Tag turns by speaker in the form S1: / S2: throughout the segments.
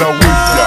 S1: دخلوية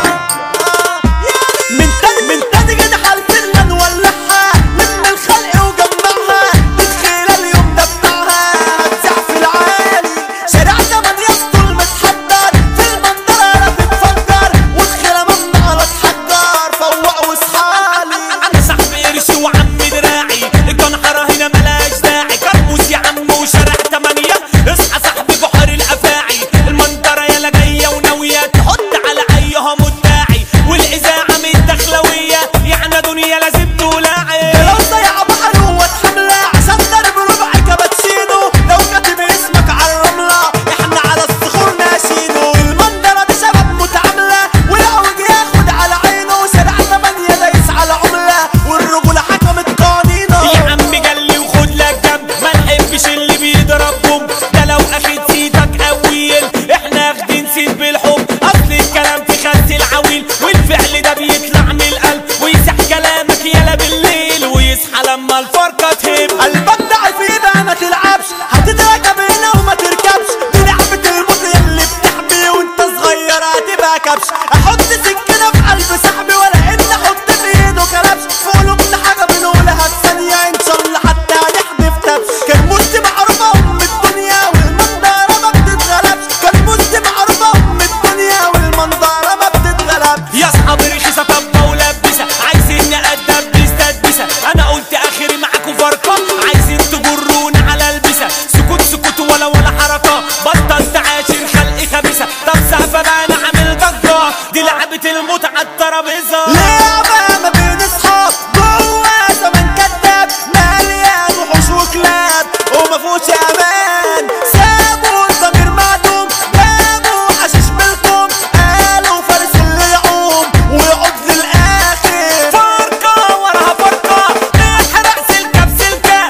S2: من تاني من تاني كده حالفنا نولعها لم الخلق وجمعها تتخيل اليوم ده بتاعها هتزع في العالي شارع زمن يسطل متحضر في المنظرة بتفجر والخيرة ممنوع لا تحجر فوق واصحالي
S3: انا صاحبي قرش وعم دراعي الجنحرة هنا ملاش داعي كرموس يا عم وشارع تمانية اصحى صاحبي بحر الافاعي المنظرة يلا جاية وناوية تحط على ايها مداعي والاذاعة من الدخلوية يعني دنيا لازم تلاعي
S2: لو ضيع بحر هو حملة عشان ضرب ربع كابتشينو لو كاتب اسمك على الرملة احنا على الصخور ماشينو المنظرة دي شباب متعاملة والعوج ياخد على عينه شارع تمانية دايس على عملة والرجولة حكمت قوانينه
S3: يا عم جلي وخد لك جنب ما نحبش اللي بيضربهم ده لو اخد سيتك قويل احنا اخدين سيت بالحب اصل الكلام في خس العويل والفعل ده بيطلع من القلب ويسح كلامك يلا بالليل ويصحى لما الفرقة تهب
S2: قلبك ضعيف يبقى ما تلعبش هتتركب هنا وما تركبش دي لعبة الموت اللي بتحبي وانت صغير هتبقى كبش احط سكينة في قلب صاحبي ولا ان احط في ايده كلبش في قلوبنا حاجة بنقولها في ثانية ان شاء الله حتى هنحدف تبش كان مسلم معروفة ام الدنيا والمنظرة ما بتتغلبش كان مسلم معروفة ام الدنيا والمنظرة ما بتتغلبش
S3: يا اصحاب رخيصة طبة ولبسة عايزين ادبس تدبسة انا قلت اخري معاكوا فرقة عايزين تجرونا على البسة سكوت سكوت ولا ولا حركة بطل تعاشر خلق خبيثة طب سقفة بقى انا عامل ضجة دي لعبة الموت على الترابيزة
S2: لعبة ما بين اصحاب جوا زمن كداب مليان وحوش وكلاب وما فيهوش امان سابوا الضمير معدوم جابوا حشيش بالكم قالوا فارس اللي يعوم ويقعد للاخر
S3: فرقة وراها فرقة احرق سلكة بسلكة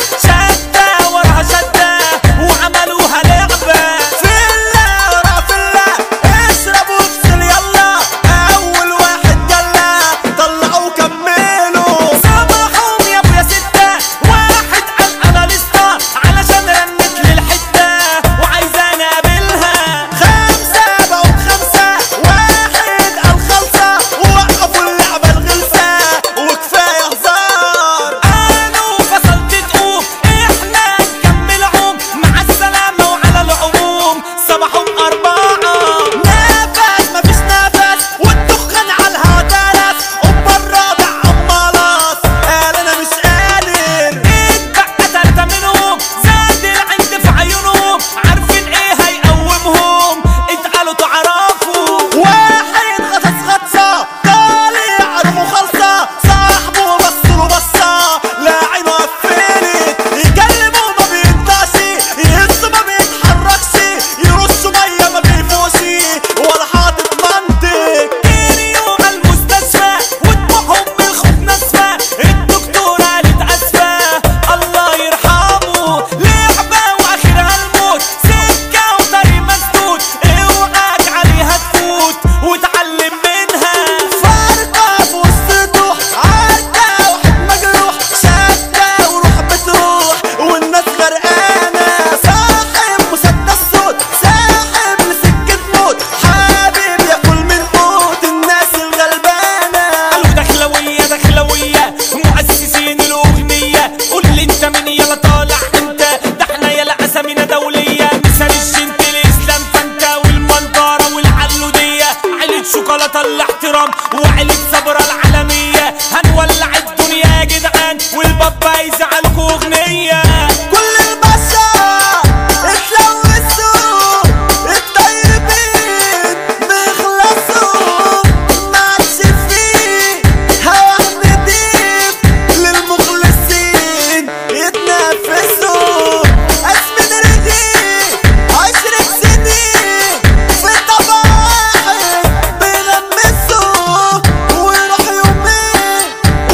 S3: شدة وراها شدة وعملوها لعبة
S2: فيلا ورا فيلا اشرب وافصل يلا اول واحد جلا طلعوا كملوا
S3: صباحهم يا ابو يا ستة واحد قال انا لسه علشان رنت للحتة وعايزاني اقابلها
S2: خمسة بقوا بخمسة واحد قال خلصة ووقفوا اللعبة الغلسة وكفاية هزار
S3: قالوا فصلت تقوم احنا نكمل عوم مع السلامة وعلى العموم صباحهم أربعة
S2: نفس مفيش نفس والدخان على الهوا درس أم الرابع أمالاص قال أنا مش قادر
S3: اتبقى تلاتة منهم زاد العند في عيونهم عارفين ايه هيقومهم اتقالوا تعرفوا
S2: واحد غطس غطسة طالع روحه خالصة صاحبه بصله بصة لا عينه قفلت يكلمه ما بينطقش يهز ما بيتحركش يرش مية ما بيفوقش ولا حاطط منطق
S3: تاني يوم المستشفى ودموعهم من الخوف ناسفة الدكتورة قالت اسفة الله يرحمه لعبة واخرها الموت سكة وطريق مسدود اوعاك عليها تفوت وتعلم منها
S2: فرقة في وسطه عدى واحد مجروح شدة وروح بتروح والناس غرقانة صاحب مسدس صوت ساحب لسكة موت حابب ياكل من قوت الناس الغلبانة
S3: قالوا دخلوية دخلوية مؤسسين الأغنية قول لي انت مين يلا طالع انت ده احنا يلا اسامينا دولية مثال الجنت الاسلام فانتا والمنظرة والعلودية عيلة شوكولاتة الاحترام وعيلة صبرة العالمية هنولع الدنيا يا جدعان والبابا يزعلكوا اغنية
S2: كل البشر اتلوثوا الطيبين بيخلصوا ما عادش فيه هوا نضيف للمخلصين يتنافسوا اسم رغيف عشر سنين في طبق واحد بيغمسوا ويروح يومين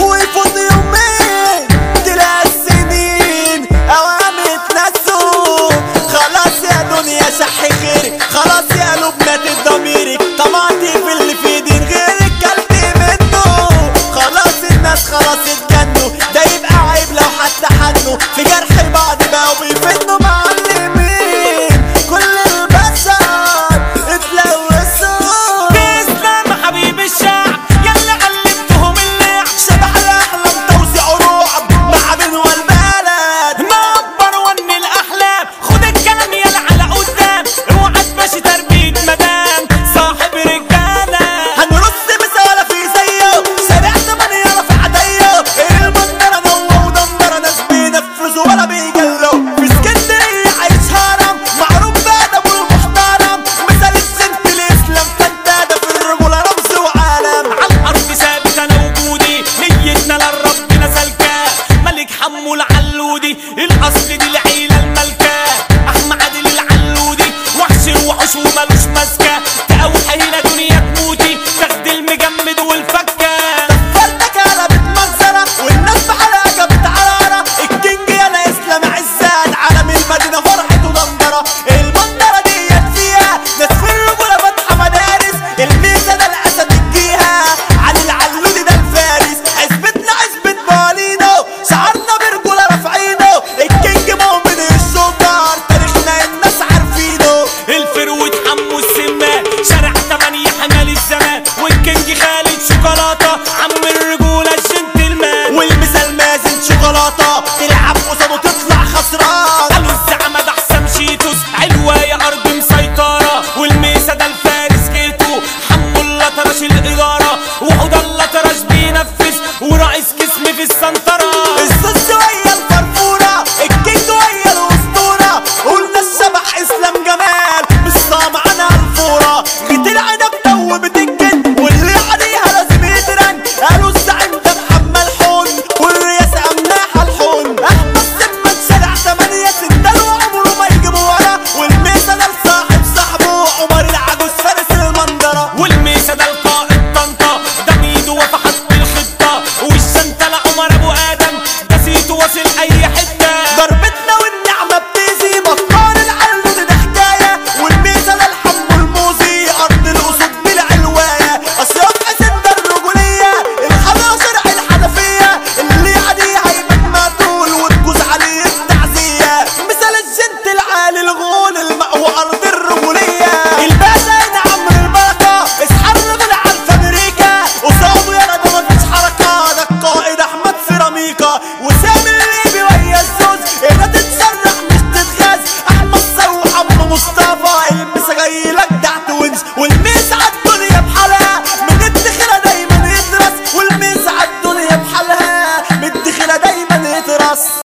S2: بلاطة تلعب قصاده تطلع خسران
S3: قالوا الزعمة ده حسام شيتوس علوة يا أرض مسيطرة والميسة ده الفارس جيتو حمو الله طرش الإدارة وحود الله طرش بينفذ ورئيس جسم في السنترة
S2: الزوز ويا الفرفورة الكينج ويا الأسطورة قلنا الشبح إسلام جمال مش معانا الفورة جيت العنب دوبت الجن واللي عليها لازم يترن قالوا الزعيم ده محمد حون والرئاسة أمناح الحون أحمد سمن شارع تمانية ستة وعمره ما يجيبوا ورا والميزة ده لصاحب صاحبه عمر العجوز فارس المنظرة
S3: والميسة ده القائد طنطا ده ميدو وفي حط الخطة والشنتلة عمر أبو آدم ده سيتو واصل أي حتة
S2: ضربتنا والنعمة بتيزي بطال العلو دي حكاية والميزة للحم والموزي أرض الأسود بالعلواية أصياد حسن ده الرجولية الحلا شرع الحنفية اللي عليه هيبقى مقتول وتجوز عليه التعزية مثال الجنت العالي الغول المأوى أرض الرجولية الباشا هنا عمرو البركة اسحر رجل على أمريكا قصاده يا رب مفيش حركة ده القائد أحمد سيراميكا وسامي الليبي ويا الزوز هنا تتسرح مش تتغاز أحمد صوح أبو مصطفى المسا جاي لك تحت ونس والميس عالدنيا بحالها من الدخلة دايما يدرس والميس عالدنيا بحالها من الدخلة دايما يدرس